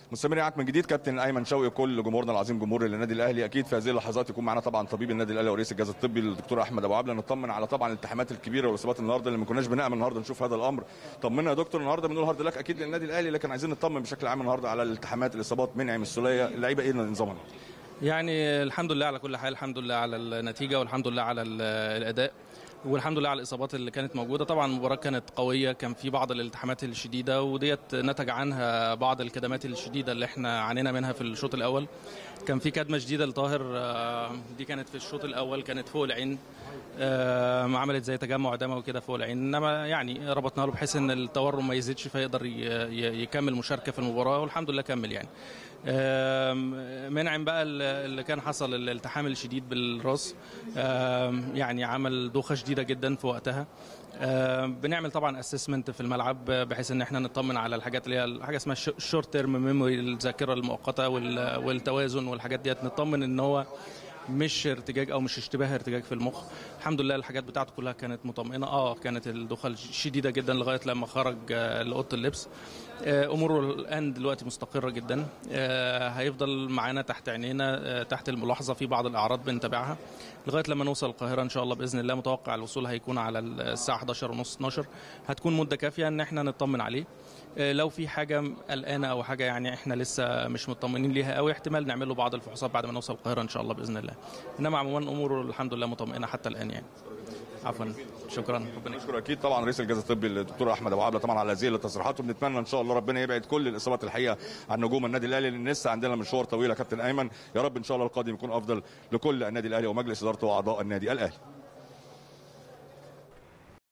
مستمرين معاك من جديد كابتن ايمن شوقي كل جمهورنا العظيم جمهور النادي الاهلي اكيد في هذه اللحظات يكون معنا طبعا طبيب النادي الاهلي ورئيس الجهاز الطبي الدكتور احمد ابو عبله نطمن على طبعا الالتحامات الكبيره والاصابات النهارده اللي ما كناش بنامل النهارده نشوف هذا الامر طمنا يا دكتور النهارده بنقول هارد لك اكيد للنادي الاهلي لكن عايزين نطمن بشكل عام النهارده على الالتحامات الاصابات منعم السوليه اللعيبه ايه نظامها يعني الحمد لله على كل حال الحمد لله على النتيجه والحمد لله على ال- الاداء والحمد لله على الاصابات اللي كانت موجوده طبعا المباراه كانت قويه كان في بعض الالتحامات الشديده وديت نتج عنها بعض الكدمات الشديده اللي احنا عانينا منها في الشوط الاول كان في كدمه شديده لطاهر آه، دي كانت في الشوط الاول كانت فوق العين آه، عملت زي تجمع دموي كده فوق العين انما يعني ربطنا له بحيث ان التورم ما يزيدش فيقدر ي- ي- يكمل مشاركه في المباراه والحمد لله كمل يعني آم، منعم بقى ال- اللي كان حصل الالتحام الشديد بالراس آم، يعني عمل دوخه شديده جدا في وقتها آم، بنعمل طبعا اسسمنت في الملعب بحيث ان احنا نطمن على الحاجات اللي هي حاجه اسمها الشورت تيرم ميموري الذاكره المؤقته وال- والتوازن والحاجات ديت نطمن ان هو مش ارتجاج او مش اشتباه ارتجاج في المخ الحمد لله الحاجات بتاعته كلها كانت مطمئنه اه كانت الدخل شديده جدا لغايه لما خرج آه، لاوضه اللبس آه، اموره الان دلوقتي مستقره جدا آه، هيفضل معانا تحت عينينا آه، تحت الملاحظه في بعض الاعراض بنتابعها لغايه لما نوصل القاهره ان شاء الله باذن الله متوقع الوصول هيكون على الساعه 11 ونص 12 هتكون مده كافيه ان احنا نطمن عليه آه، لو في حاجه قلقانه او حاجه يعني احنا لسه مش مطمنين ليها قوي احتمال نعمل له بعض الفحوصات بعد ما نوصل القاهره ان شاء الله باذن الله انما عموما اموره الحمد لله مطمئنه حتى الان يعني عفوا شكرا ربنا يكرمك. نشكر اكيد طبعا رئيس الجهاز الطبي الدكتور احمد ابو عبله طبعا على هذه التصريحات وبنتمنى ان شاء الله ربنا يبعد كل الاصابات الحقيقه عن نجوم النادي الاهلي لان لسه عندنا مشوار طويل يا كابتن ايمن يا رب ان شاء الله القادم يكون افضل لكل النادي الاهلي ومجلس ادارته واعضاء النادي الاهلي